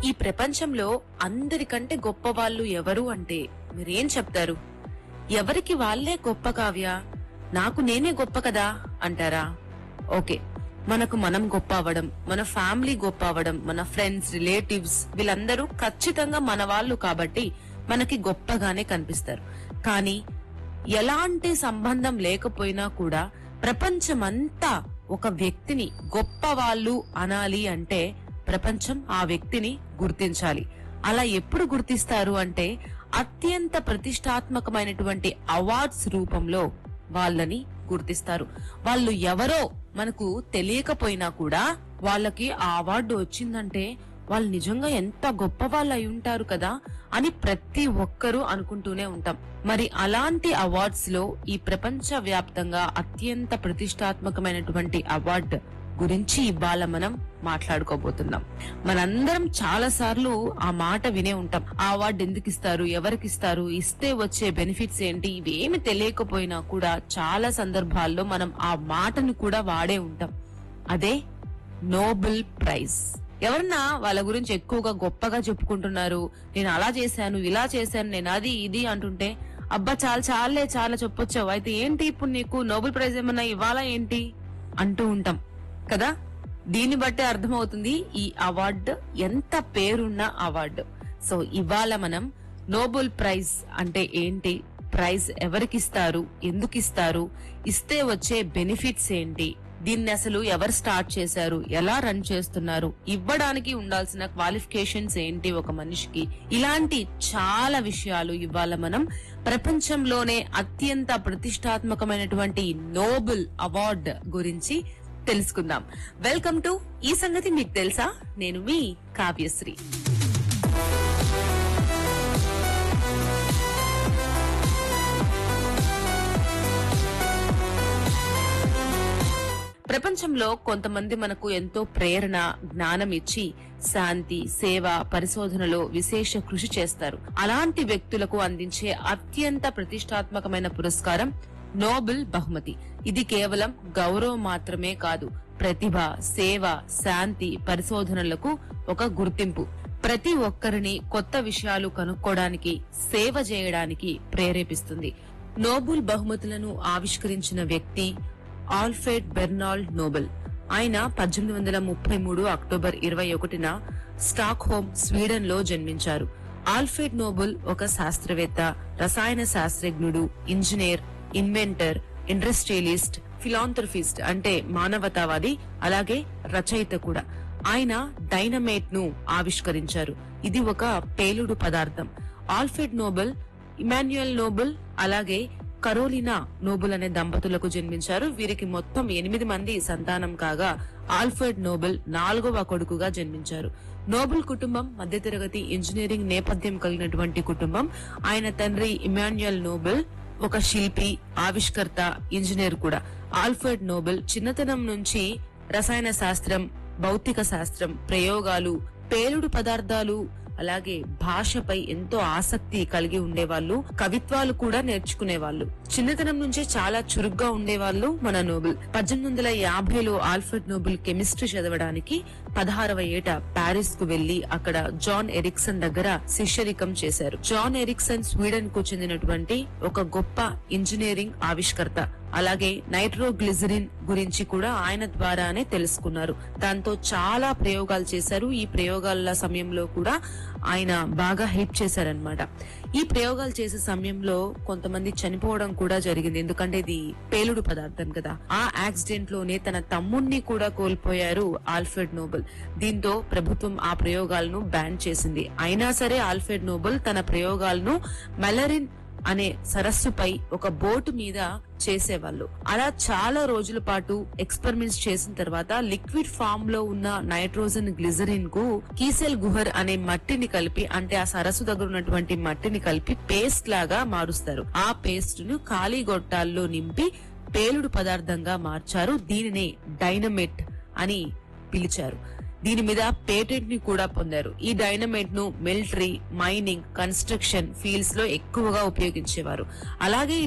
ఈ ప్రపంచంలో అందరికంటే గొప్ప వాళ్ళు ఎవరు అంటే మీరేం చెప్తారు ఎవరికి వాళ్ళే గొప్ప కావ్య నాకు నేనే గొప్ప కదా అంటారా ఓకే మనకు మనం గొప్ప అవ్వడం మన ఫ్యామిలీ గొప్ప అవ్వడం మన ఫ్రెండ్స్ రిలేటివ్స్ వీళ్ళందరూ ఖచ్చితంగా మన వాళ్ళు కాబట్టి మనకి గొప్పగానే కనిపిస్తారు కానీ ఎలాంటి సంబంధం లేకపోయినా కూడా ప్రపంచమంతా ఒక వ్యక్తిని గొప్ప వాళ్ళు అనాలి అంటే ప్రపంచం ఆ వ్యక్తిని గుర్తించాలి అలా ఎప్పుడు గుర్తిస్తారు అంటే అత్యంత ప్రతిష్టాత్మకమైనటువంటి అవార్డ్స్ రూపంలో వాళ్ళని గుర్తిస్తారు వాళ్ళు ఎవరో మనకు తెలియకపోయినా కూడా వాళ్ళకి ఆ అవార్డు వచ్చిందంటే వాళ్ళు నిజంగా ఎంత గొప్ప వాళ్ళు అయి ఉంటారు కదా అని ప్రతి ఒక్కరూ అనుకుంటూనే ఉంటాం మరి అలాంటి అవార్డ్స్ లో ఈ ప్రపంచ వ్యాప్తంగా అత్యంత ప్రతిష్టాత్మకమైనటువంటి అవార్డు గురించి ఇవాళ మనం మాట్లాడుకోబోతున్నాం మనందరం చాలా సార్లు ఆ మాట వినే ఉంటాం ఆ అవార్డు ఎందుకు ఇస్తారు ఎవరికి ఇస్తారు ఇస్తే వచ్చే బెనిఫిట్స్ ఏంటి ఇవేమి తెలియకపోయినా కూడా చాలా సందర్భాల్లో మనం ఆ మాటను కూడా వాడే ఉంటాం అదే నోబెల్ ప్రైజ్ ఎవరన్నా వాళ్ళ గురించి ఎక్కువగా గొప్పగా చెప్పుకుంటున్నారు నేను అలా చేశాను ఇలా చేశాను నేను అది ఇది అంటుంటే అబ్బా చాలా చాలే చాలా చెప్పొచ్చావు అయితే ఏంటి ఇప్పుడు నీకు నోబెల్ ప్రైజ్ ఏమన్నా ఇవ్వాలా ఏంటి అంటూ ఉంటాం కదా దీన్ని బట్టే అర్థమవుతుంది ఈ అవార్డు ఎంత పేరున్న అవార్డు సో ఇవాళ మనం నోబెల్ ప్రైజ్ అంటే ఏంటి ప్రైజ్ ఎవరికి ఇస్తారు ఎందుకు ఇస్తారు ఇస్తే వచ్చే బెనిఫిట్స్ ఏంటి దీన్ని అసలు ఎవరు స్టార్ట్ చేశారు ఎలా రన్ చేస్తున్నారు ఇవ్వడానికి ఉండాల్సిన క్వాలిఫికేషన్స్ ఏంటి ఒక మనిషికి ఇలాంటి చాలా విషయాలు ఇవాళ మనం ప్రపంచంలోనే అత్యంత ప్రతిష్టాత్మకమైనటువంటి నోబెల్ అవార్డ్ గురించి తెలుసుకుందాం వెల్కమ్ టు ఈ సంగతి మీకు తెలుసా నేను మీ కావ్యశ్రీ ప్రపంచంలో కొంతమంది మనకు ఎంతో ప్రేరణ జ్ఞానం ఇచ్చి శాంతి సేవ పరిశోధనలో విశేష కృషి చేస్తారు అలాంటి వ్యక్తులకు అందించే అత్యంత ప్రతిష్టాత్మకమైన పురస్కారం నోబెల్ బహుమతి ఇది కేవలం గౌరవం మాత్రమే కాదు ప్రతిభ సేవ శాంతి పరిశోధనలకు ఒక గుర్తింపు ప్రతి ఒక్కరిని కొత్త విషయాలు కనుక్కోవడానికి సేవ చేయడానికి ప్రేరేపిస్తుంది నోబెల్ బహుమతులను ఆవిష్కరించిన వ్యక్తి ఆల్ఫ్రెడ్ బెర్నాల్డ్ నోబెల్ ఆయన పద్దెనిమిది వందల ముప్పై మూడు అక్టోబర్ ఇరవై ఒకటిన స్టాక్ హోమ్ స్వీడన్ లో జన్మించారు ఆల్ఫ్రెడ్ నోబెల్ ఒక శాస్త్రవేత్త రసాయన శాస్త్రజ్ఞుడు ఇంజనీర్ ఇన్వెంటర్ ఇండస్ట్రియలిస్ట్ ఫిలాంథ్రఫిస్ట్ అంటే మానవతావాది అలాగే రచయిత కూడా ఆయన డైనమేట్ ను ఆవిష్కరించారు ఇది ఒక పేలుడు పదార్థం ఆల్ఫ్రెడ్ నోబెల్ ఇమాన్యుయల్ నోబెల్ అలాగే కరోలినా నోబెల్ అనే దంపతులకు జన్మించారు వీరికి మొత్తం ఎనిమిది మంది సంతానం కాగా ఆల్ఫ్రెడ్ నోబెల్ నాలుగవ కొడుకుగా జన్మించారు నోబెల్ కుటుంబం మధ్యతరగతి ఇంజనీరింగ్ నేపథ్యం కలిగినటువంటి కుటుంబం ఆయన తండ్రి ఇమాన్యుయల్ నోబెల్ ఒక శిల్పి ఆవిష్కర్త ఇంజనీర్ కూడా ఆల్ఫ్రెడ్ నోబెల్ చిన్నతనం నుంచి రసాయన శాస్త్రం భౌతిక శాస్త్రం ప్రయోగాలు పేలుడు పదార్థాలు అలాగే భాషపై ఎంతో ఆసక్తి కలిగి ఉండేవాళ్ళు కవిత్వాలు కూడా నేర్చుకునేవాళ్ళు చిన్నతనం నుంచే చాలా చురుగ్గా ఉండేవాళ్ళు మన నోబెల్ పద్దెనిమిది వందల యాభైలో ఆల్ఫ్రెడ్ నోబెల్ కెమిస్ట్రీ చదవడానికి పదహారవ ఏట ప్యారిస్ కు వెళ్లి అక్కడ జాన్ ఎరిక్సన్ దగ్గర శిష్యరికం చేశారు జాన్ ఎరిక్సన్ స్వీడన్ కు చెందినటువంటి ఒక గొప్ప ఇంజనీరింగ్ ఆవిష్కర్త అలాగే నైట్రోగ్లిజరిన్ గురించి కూడా ఆయన ద్వారానే తెలుసుకున్నారు దాంతో చాలా ప్రయోగాలు చేశారు ఈ ప్రయోగాల సమయంలో కూడా ఆయన బాగా హెల్ప్ చేశారనమాట ఈ ప్రయోగాలు చేసే సమయంలో కొంతమంది చనిపోవడం కూడా జరిగింది ఎందుకంటే ఇది పేలుడు పదార్థం కదా ఆ యాక్సిడెంట్ లోనే తన తమ్ముణ్ణి కూడా కోల్పోయారు ఆల్ఫ్రెడ్ నోబెల్ దీంతో ప్రభుత్వం ఆ ప్రయోగాలను బ్యాన్ చేసింది అయినా సరే ఆల్ఫ్రెడ్ నోబెల్ తన ప్రయోగాలను మెలరిన్ అనే సరస్సుపై ఒక బోటు మీద చేసేవాళ్ళు అలా చాలా రోజుల పాటు ఎక్స్పెరిమెంట్స్ చేసిన తర్వాత లిక్విడ్ ఫామ్ లో ఉన్న నైట్రోజన్ గ్లిజరిన్ కు కీసెల్ గుహర్ అనే మట్టిని కలిపి అంటే ఆ సరస్సు దగ్గర ఉన్నటువంటి మట్టిని కలిపి పేస్ట్ లాగా మారుస్తారు ఆ పేస్ట్ ను ఖాళీ గొట్టాల్లో నింపి పేలుడు పదార్థంగా మార్చారు దీనినే డైనమిట్ అని పిలిచారు దీని మీద పేటెంట్ ని కూడా పొందారు ఈ డైనమైట్ ను మిలిటరీ మైనింగ్ కన్స్ట్రక్షన్ ఫీల్డ్స్ లో ఎక్కువగా ఉపయోగించేవారు అలాగే ఈ